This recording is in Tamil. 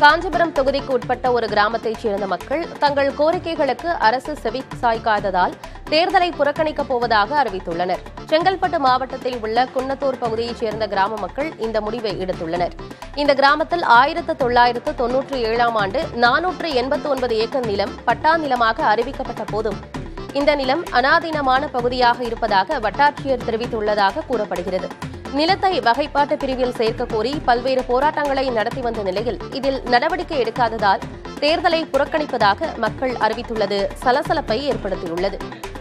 காஞ்சிபுரம் தொகுதிக்கு உட்பட்ட ஒரு கிராமத்தைச் சேர்ந்த மக்கள் தங்கள் கோரிக்கைகளுக்கு அரசு செவி சாய்க்காததால் தேர்தலை புறக்கணிக்கப் போவதாக அறிவித்துள்ளனர் செங்கல்பட்டு மாவட்டத்தில் உள்ள குன்னத்தூர் பகுதியைச் சேர்ந்த கிராம மக்கள் இந்த முடிவை எடுத்துள்ளனர் இந்த கிராமத்தில் ஆயிரத்து தொள்ளாயிரத்து தொன்னூற்றி ஏழாம் ஆண்டு நானூற்று எண்பத்தி ஒன்பது ஏக்கர் நிலம் பட்டா நிலமாக அறிவிக்கப்பட்ட போதும் இந்த நிலம் அனாதீனமான பகுதியாக இருப்பதாக வட்டாட்சியர் தெரிவித்துள்ளதாக கூறப்படுகிறது நிலத்தை வகைப்பாட்டு பிரிவில் சேர்க்க கோரி பல்வேறு போராட்டங்களை நடத்தி வந்த நிலையில் இதில் நடவடிக்கை எடுக்காததால் தேர்தலை புறக்கணிப்பதாக மக்கள் அறிவித்துள்ளது சலசலப்பை ஏற்படுத்தியுள்ளது